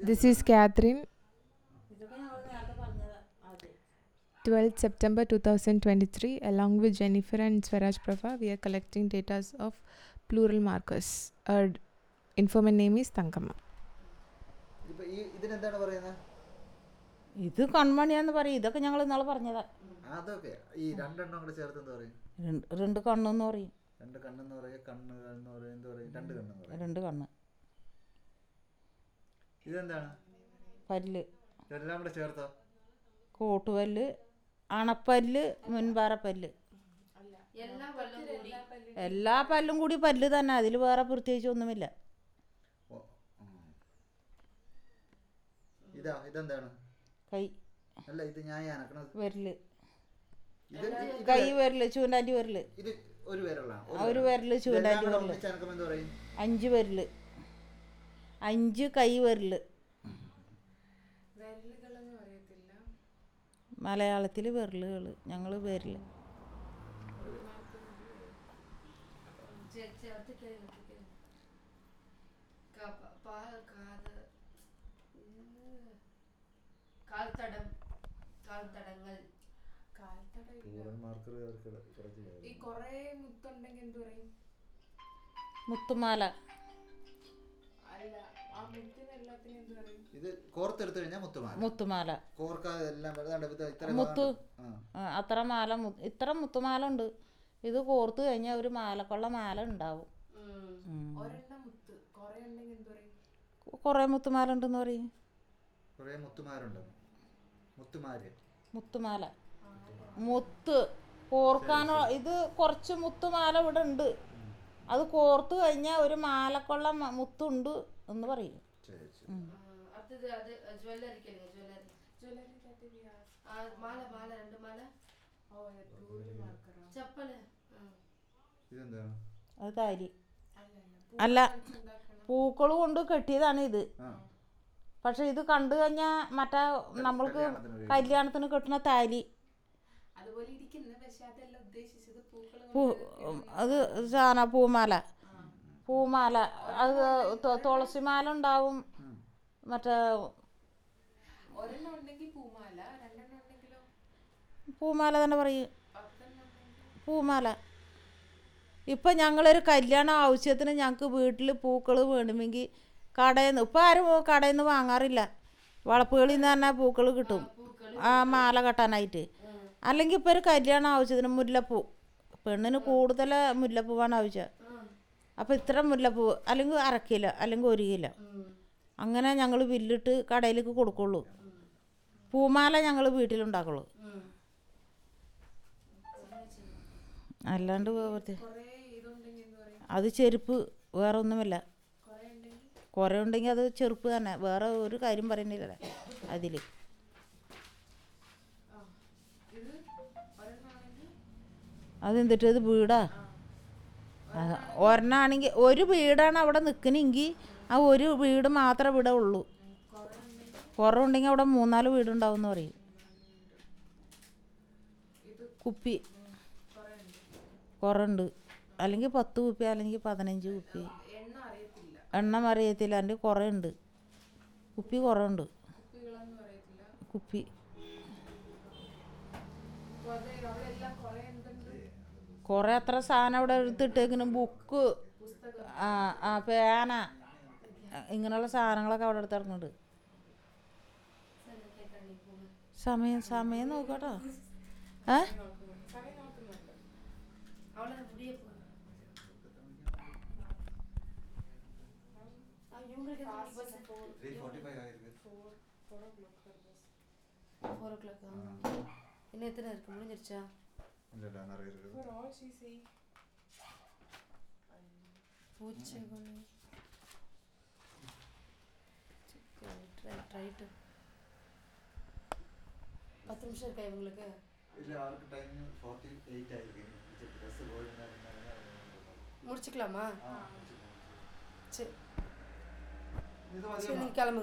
This is Catherine. ഇതൊക്കെ ഞങ്ങൾ നേരത്തെ പറഞ്ഞതാ ആദ്യം 12th September 2023, along with Jennifer and Swaraj Prabha, we are collecting data of plural markers. Our informant name is Tankamma. ഇപ്പൊ ഈ ഇതിനെന്താണ് പറയുന്നത് ഇത് കൺമണിയാന്ന് പറയും ഇതൊക്കെ ഞങ്ങൾ ഇന്നാളെ പറഞ്ഞതാ അതൊക്കെ ഈ രണ്ടെണ്ണം കൂടെ ചേർത്ത് എന്താ പറയും രണ്ട് രണ്ട് കണ്ണെന്ന് പറയും രണ്ട് കണ്ണെന്ന് പറയുക കണ്ണുകൾ എന്ന് പറയും എന്ത് പറയും രണ്ട് കണ്ണെന്ന് പറയും രണ്ട് കണ്ണ് ഇതെന്താണ് പല്ല് ഇതെല്ലാം കൂടെ ചേർത്തോ കോട്ടുപല്ല് അണപ്പല്ല് മുൻപാറപ്പല്ല് എല്ലാ പല്ലും കൂടി പല്ല് തന്നെ അതിൽ വേറെ പ്രത്യേകിച്ച് ഒന്നുമില്ല ഓ, ഉം. ഇതാ ഇതെന്താണ് കൈ അല്ല ഇത് ഞാൻ ഈ അനക്കണത് വിരല് ഇത് ഇത് കൈ വിരല് ചൂണ്ടാൻ്റെ വിരല് ഇത് ഒരു പേരുള്ളതാണ് ആ ഒരു വിരല് ചൂണ്ടാൻ്റെ വിരല് അനക്കുമ്പോൾ എന്ത് പറയും അഞ്ച് വിരല് അഞ്ച് കൈ വിരല് മലയാളത്തിൽ വിരലുകൾ ഞങ്ങൾ വിരല് കാൽത്തടം കാൽത്തടങ്ങൾ മാർക്കർ ഈ കുറേ മുത്തുണ്ടെങ്കിൽ എന്ത് പറയും മുത്തുമാല അല്ല ആ മുത്തിന് എല്ലാത്തിനും എന്ത് പറയും ഇത് കോർത്തെടുത്തു കഴിഞ്ഞാൽ മുത്തുമാല മുത്തുമാല കോർക്കാതെ എല്ലാം വെറുതെ ഇത് ഇത്ര മുത്ത് ആ ആ, അത്ര മാല മു- ഇത്ര മുത്തുമാല ഉണ്ട് ഇത് കോർത്ത് കഴിഞ്ഞാൽ ഒരു മാലക്കുള്ള മാല ഉണ്ടാവും ഒരെണ്ണം മുത്ത് കുറേ ഉണ്ടെങ്കിൽ എന്ത് പറയും കുറേ മുത്തുമാല ഉണ്ടെന്ന് പറയും കുറേ മുത്തുമാരുണ്ട് മുത്തുമാര് മുത്തുമാല മുത്ത് കോർക്കാനോ ഇത് കുറച്ച് മുത്തുമാല ഇവിടെ ഉണ്ട് അത് കോർത്ത് കഴിഞ്ഞാൽ ഒരു മാലക്കുള്ള മ- മുത്തുണ്ട് എന്ന് പറയും ശരി ശരി അടുത്തത് അത് ജ്വല്ലറിക്കല്ലേ ജ്വല്ലറി ജ്വല്ലറി ആ മാല മാല രണ്ട് മാല ഓ പ്ലൂറൽ മാർക്കറാ ചപ്പല് ഇതെന്താണ് അത് താരി അല്ല അല്ല പൂക്കൾ കൊണ്ട് കെട്ടിയതാണ് ഇത് ആ പക്ഷെ ഇത് കണ്ടു കഴിഞ്ഞാൽ മറ്റേ നമ്മൾക്ക് കല്യാണത്തിന് കെട്ടുന്ന താലി അതുപോലെ ഇരിക്കുന്ന പക്ഷെ അതല്ല ഉദ്ദേശിച്ചത് പൂക്കൾ പൂ അത് സാധന പൂമാല പൂമാല അത് തു- തുളസിമാല ഉണ്ടാവും മറ്റേ ഒരെണ്ണം ഉണ്ടെങ്കിൽ പൂമാല രണ്ടെണ്ണം ഉണ്ടെങ്കിലോ പൂമാല തന്നെ പറയും പത്തെണ്ണം ഉണ്ടെങ്കിൽ പൂമാല ഇപ്പം ഞങ്ങളൊരു കല്യാണ ആവശ്യത്തിന് ഞങ്ങൾക്ക് വീട്ടിൽ പൂക്കൾ വേണമെങ്കിൽ കടയിൽ നിന്ന് ഇപ്പം ആരും കടയിൽ നിന്ന് വാങ്ങാറില്ല വളപ്പുകളിൽ നിന്ന് തന്നെ പൂക്കൾ കിട്ടും ആ മാല കെട്ടാനായിട്ട് അല്ലെങ്കിൽ ഇപ്പോൾ ഒരു കല്യാണ ആവശ്യത്തിന് മുല്ലപ്പൂ പെണ്ണിന് കൂടുതൽ മുല്ലപ്പൂവാണ് ആവശ്യം അപ്പോൾ ഇത്ര മുല്ലപ്പൂ അല്ലെങ്കിൽ അര കിലോ അല്ലെങ്കിൽ ഒരു കിലോ അങ്ങനെ ഞങ്ങൾ ബില്ലിട്ട് കടയിലേക്ക് കൊടുക്കുള്ളൂ പൂമാല ഞങ്ങൾ വീട്ടിലുണ്ടാക്കുള്ളൂ അല്ലാണ്ട് വെറുതെ കുറേ ഇതുണ്ടെങ്കിൽ എന്ത് പറയും അത് ചെരുപ്പ് വേറെ ഒന്നുമില്ല കുറേ ഉണ്ടെങ്കിൽ കുറേ ഉണ്ടെങ്കിൽ അത് ചെറുപ്പ് തന്നെ വേറെ ഒരു കാര്യം പറയുന്നില്ല അതിൽ ഇത് ഒരെണ്ണം ആണെങ്കിൽ അതെന്തിട്ട് ഇത് വീടാ ഒരെണ്ണാണെങ്കിൽ ഒരു വീടാണ് അവിടെ നിൽക്കണമെങ്കിൽ ആ ഒരു വീട് മാത്രമേ ഇവിടെ ഉള്ളൂ കുറവുണ്ടെങ്കിൽ അവിടെ മൂന്നാല് വീടുണ്ടാവും എന്ന് പറയും കുപ്പി കുറവുണ്ട് അല്ലെങ്കിൽ പത്ത് കുപ്പി അല്ലെങ്കിൽ പതിനഞ്ച് കുപ്പി എണ്ണ അറിയത്തില്ല എണ്ണം അറിയത്തില്ല എൻ്റെ കുറേ ഉണ്ട് കുപ്പി കുറേ ഉണ്ട് കുപ്പികളൊന്നും അറിയത്തില്ല കുപ്പി അപ്പൊ അത് അവിടെ എല്ലാം കുറേ എന്തുണ്ട് കുറേ അത്ര സാധനം അവിടെ എടുത്തിട്ടേക്കിനും ബുക്ക് ആ ആ പേന ഇങ്ങനെയുള്ള സാധനങ്ങളൊക്കെ അവിടെ എടുത്ത് ഇറങ്ങുന്നുണ്ട് സമയം സമയം നോക്കട്ടോ ഏ அவளை முடிய ஃபோர் ஓ கிளாக் இன்னும் எத்தனை இருக்கு முடிஞ்சிருச்சா இல்ல நிறைய இருக்குது For all she say பூச்சிகள் ரைட் ரைட்டு பத்து நிமிஷம் இருக்கா இவங்களுக்கு இல்ல அவருக்கு டைம் ஃபார்ட்டி எயிட் ஆயிருக்கு ட்ரெஸ் போயிருந்தா முடிச்சுக்கலாமா சரி இது சரி நீங்கள் கிளம்புங்க